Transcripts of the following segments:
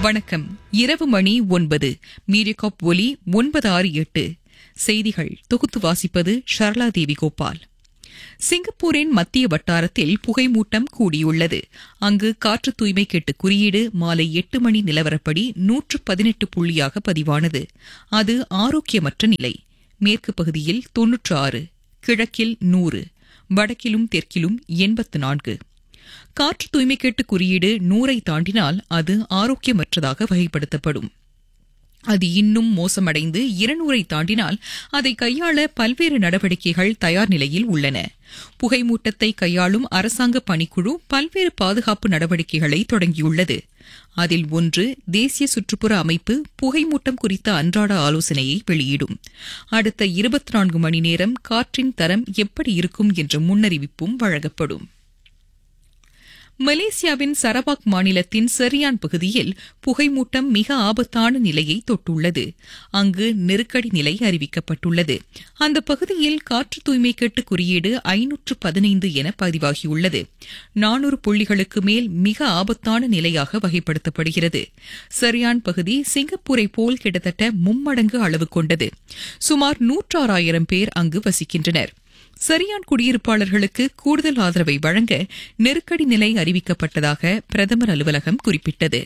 வணக்கம் இரவு மணி ஒன்பது மீடியகாப் ஒலி ஒன்பது ஆறு எட்டு செய்திகள் தொகுத்து வாசிப்பது ஷர்லா தேவி கோபால் சிங்கப்பூரின் மத்திய வட்டாரத்தில் புகைமூட்டம் கூடியுள்ளது அங்கு காற்று தூய்மை கெட்டு குறியீடு மாலை எட்டு மணி நிலவரப்படி நூற்று பதினெட்டு புள்ளியாக பதிவானது அது ஆரோக்கியமற்ற நிலை மேற்கு பகுதியில் தொன்னூற்று ஆறு கிழக்கில் நூறு வடக்கிலும் தெற்கிலும் எண்பத்து நான்கு காற்று தூய்மை கேட்டு குறியீடு நூறை தாண்டினால் அது ஆரோக்கியமற்றதாக வகைப்படுத்தப்படும் அது இன்னும் மோசமடைந்து இருநூறை தாண்டினால் அதை கையாள பல்வேறு நடவடிக்கைகள் தயார் நிலையில் உள்ளன புகைமூட்டத்தை கையாளும் அரசாங்க பணிக்குழு பல்வேறு பாதுகாப்பு நடவடிக்கைகளை தொடங்கியுள்ளது அதில் ஒன்று தேசிய சுற்றுப்புற அமைப்பு புகைமூட்டம் குறித்த அன்றாட ஆலோசனையை வெளியிடும் அடுத்த இருபத்தி நான்கு மணி நேரம் காற்றின் தரம் எப்படி இருக்கும் என்ற முன்னறிவிப்பும் வழங்கப்படும் மலேசியாவின் சரவாக் மாநிலத்தின் சரியான் பகுதியில் புகைமூட்டம் மிக ஆபத்தான நிலையை தொட்டுள்ளது அங்கு நெருக்கடி நிலை அறிவிக்கப்பட்டுள்ளது அந்த பகுதியில் காற்று தூய்மை கேட்டு குறியீடு ஐநூற்று பதினைந்து என பதிவாகியுள்ளது நானூறு புள்ளிகளுக்கு மேல் மிக ஆபத்தான நிலையாக வகைப்படுத்தப்படுகிறது சரியான் பகுதி சிங்கப்பூரை போல் கிட்டத்தட்ட மும்மடங்கு அளவு கொண்டது சுமார் நூற்றாறாயிரம் பேர் அங்கு வசிக்கின்றனர் சரியான் குடியிருப்பாளர்களுக்கு கூடுதல் ஆதரவை வழங்க நெருக்கடி நிலை அறிவிக்கப்பட்டதாக பிரதமர் அலுவலகம் குறிப்பிட்டது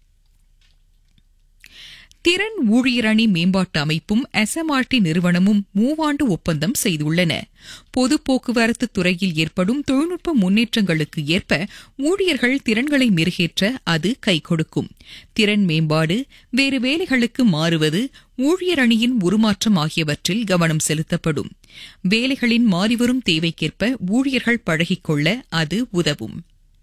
திறன் ஊழியரணி மேம்பாட்டு அமைப்பும் எஸ்எம்ஆர்டி நிறுவனமும் மூவாண்டு ஒப்பந்தம் செய்துள்ளன பொது போக்குவரத்து துறையில் ஏற்படும் தொழில்நுட்ப முன்னேற்றங்களுக்கு ஏற்ப ஊழியர்கள் திறன்களை மெருகேற்ற அது கை கொடுக்கும் திறன் மேம்பாடு வேறு வேலைகளுக்கு மாறுவது ஊழியர் அணியின் உருமாற்றம் ஆகியவற்றில் கவனம் செலுத்தப்படும் வேலைகளின் மாறிவரும் தேவைக்கேற்ப ஊழியர்கள் பழகிக்கொள்ள அது உதவும்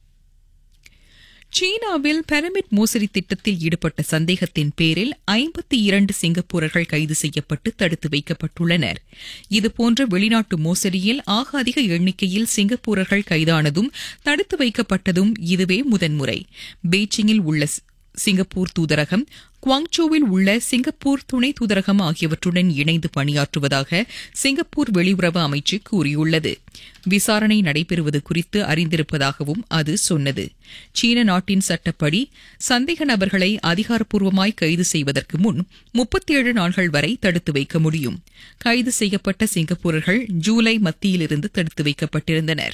சீனாவில் பிரமிட் மோசடி திட்டத்தில் ஈடுபட்ட சந்தேகத்தின் பேரில் ஐம்பத்தி இரண்டு சிங்கப்பூரர்கள் கைது செய்யப்பட்டு தடுத்து வைக்கப்பட்டுள்ளனர் இதுபோன்ற வெளிநாட்டு மோசடியில் ஆக அதிக எண்ணிக்கையில் சிங்கப்பூரர்கள் கைதானதும் தடுத்து வைக்கப்பட்டதும் இதுவே முதன்முறை பெய்ஜிங்கில் உள்ள சிங்கப்பூர் தூதரகம் குவாங்சோவில் உள்ள சிங்கப்பூர் துணை தூதரகம் ஆகியவற்றுடன் இணைந்து பணியாற்றுவதாக சிங்கப்பூர் வெளியுறவு அமைச்சு கூறியுள்ளது விசாரணை நடைபெறுவது குறித்து அறிந்திருப்பதாகவும் அது சொன்னது சீன நாட்டின் சட்டப்படி சந்தேக நபர்களை அதிகாரப்பூர்வமாய் கைது செய்வதற்கு முன் முப்பத்தேழு நாள்கள் வரை தடுத்து வைக்க முடியும் கைது செய்யப்பட்ட சிங்கப்பூரர்கள் ஜூலை மத்தியிலிருந்து தடுத்து வைக்கப்பட்டிருந்தனா்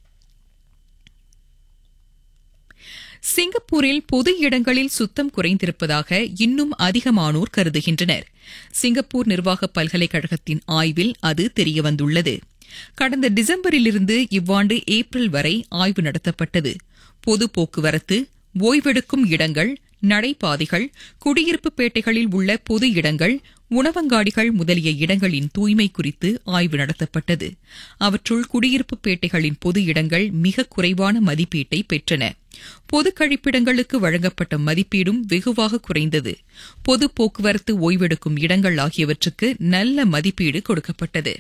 சிங்கப்பூரில் பொது இடங்களில் சுத்தம் குறைந்திருப்பதாக இன்னும் அதிகமானோர் கருதுகின்றனர் சிங்கப்பூர் நிர்வாக பல்கலைக்கழகத்தின் ஆய்வில் அது தெரியவந்துள்ளது கடந்த டிசம்பரிலிருந்து இவ்வாண்டு ஏப்ரல் வரை ஆய்வு நடத்தப்பட்டது பொது போக்குவரத்து ஓய்வெடுக்கும் இடங்கள் நடைபாதைகள் குடியிருப்பு பேட்டைகளில் உள்ள பொது இடங்கள் உணவங்காடிகள் முதலிய இடங்களின் தூய்மை குறித்து ஆய்வு நடத்தப்பட்டது அவற்றுள் குடியிருப்பு பேட்டைகளின் பொது இடங்கள் மிக குறைவான மதிப்பீட்டை பெற்றன பொது கழிப்பிடங்களுக்கு வழங்கப்பட்ட மதிப்பீடும் வெகுவாக குறைந்தது பொது போக்குவரத்து ஓய்வெடுக்கும் இடங்கள் ஆகியவற்றுக்கு நல்ல மதிப்பீடு கொடுக்கப்பட்டது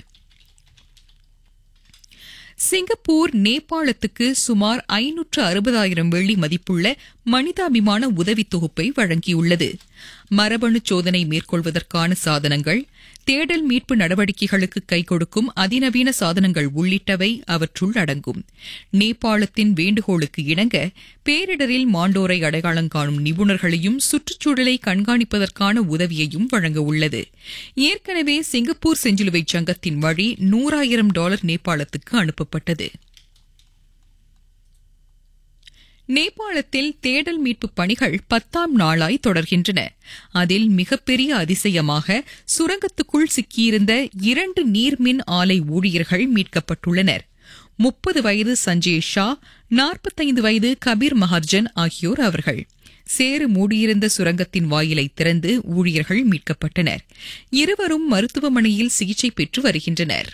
சிங்கப்பூர் நேபாளத்துக்கு சுமார் ஐநூற்று அறுபதாயிரம் வெள்ளி மதிப்புள்ள மனிதாபிமான உதவி தொகுப்பை வழங்கியுள்ளது மரபணு சோதனை மேற்கொள்வதற்கான சாதனங்கள் தேடல் மீட்பு நடவடிக்கைகளுக்கு கை கொடுக்கும் அதிநவீன சாதனங்கள் உள்ளிட்டவை அவற்றுள் அடங்கும் நேபாளத்தின் வேண்டுகோளுக்கு இணங்க பேரிடரில் மாண்டோரை அடையாளம் காணும் நிபுணர்களையும் சுற்றுச்சூழலை கண்காணிப்பதற்கான உதவியையும் வழங்க உள்ளது ஏற்கனவே சிங்கப்பூர் செஞ்சிலுவை சங்கத்தின் வழி நூறாயிரம் டாலர் நேபாளத்துக்கு அனுப்பப்பட்டது நேபாளத்தில் தேடல் மீட்பு பணிகள் பத்தாம் நாளாய் தொடர்கின்றன அதில் மிகப்பெரிய அதிசயமாக சுரங்கத்துக்குள் சிக்கியிருந்த இரண்டு நீர்மின் ஆலை ஊழியர்கள் மீட்கப்பட்டுள்ளனர் முப்பது வயது சஞ்சய் ஷா நாற்பத்தைந்து வயது கபீர் மஹர்ஜன் ஆகியோர் அவர்கள் சேறு மூடியிருந்த சுரங்கத்தின் வாயிலை திறந்து ஊழியர்கள் மீட்கப்பட்டனர் இருவரும் மருத்துவமனையில் சிகிச்சை பெற்று வருகின்றனர்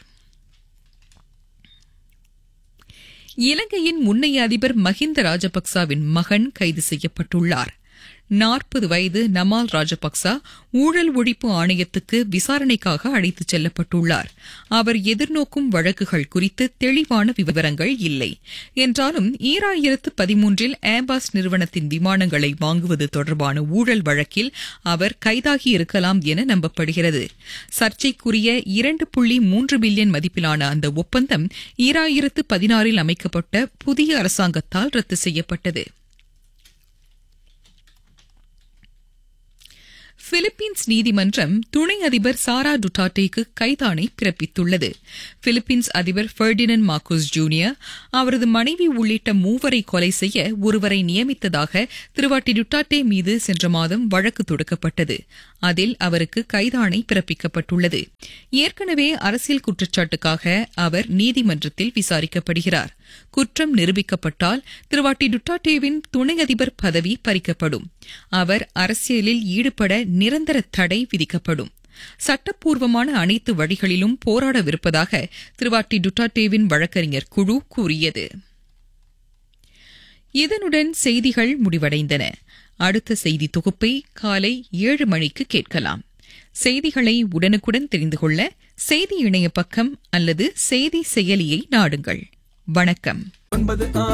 இலங்கையின் முன்னைய அதிபர் மஹிந்த ராஜபக்சாவின் மகன் கைது செய்யப்பட்டுள்ளார் நாற்பது வயது நமால் ராஜபக்சா ஊழல் ஒழிப்பு ஆணையத்துக்கு விசாரணைக்காக அழைத்துச் செல்லப்பட்டுள்ளார் அவர் எதிர்நோக்கும் வழக்குகள் குறித்து தெளிவான விவரங்கள் இல்லை என்றாலும் ஈராயிரத்து பதிமூன்றில் ஏர்பாஸ் நிறுவனத்தின் விமானங்களை வாங்குவது தொடர்பான ஊழல் வழக்கில் அவர் கைதாகி இருக்கலாம் என நம்பப்படுகிறது சர்ச்சைக்குரிய இரண்டு புள்ளி மூன்று பில்லியன் மதிப்பிலான அந்த ஒப்பந்தம் ஈராயிரத்து பதினாறில் அமைக்கப்பட்ட புதிய அரசாங்கத்தால் ரத்து செய்யப்பட்டது பிலிப்பீன்ஸ் நீதிமன்றம் துணை அதிபர் சாரா டுட்டாட்டேக்கு கைதாணை பிறப்பித்துள்ளது பிலிப்பீன்ஸ் அதிபர் ஃபெர்டினன் மார்कोஸ் ஜூனியர் அவரது மனைவி உள்ளிட்ட மூவரை கொலை செய்ய ஒருவரை நியமித்ததாக திருவாட்டி டுட்டாட்டே மீது சென்ற மாதம் வழக்கு தொடுக்கப்பட்டது அதில் அவருக்கு கைதாணை பிறப்பிக்கப்பட்டுள்ளது ஏற்கனவே அரசியல் குற்றச்சாட்டுக்காக அவர் நீதிமன்றத்தில் விசாரிக்கப்படுகிறார் குற்றம் நிரூபிக்கப்பட்டால் திருவாட்டி டுட்டாட்டேவின் துணை அதிபர் பதவி பறிக்கப்படும் அவர் அரசியலில் ஈடுபட நிரந்தர தடை விதிக்கப்படும் சட்டப்பூர்வமான அனைத்து வழிகளிலும் போராடவிருப்பதாக திருவாட்டி டுட்டாட்டேவின் வழக்கறிஞர் குழு கூறியது இதனுடன் செய்திகள் முடிவடைந்தன அடுத்த செய்தி தொகுப்பை காலை ஏழு மணிக்கு கேட்கலாம் செய்திகளை உடனுக்குடன் தெரிந்து கொள்ள செய்தி இணைய பக்கம் அல்லது செய்தி செயலியை நாடுங்கள் வணக்கம்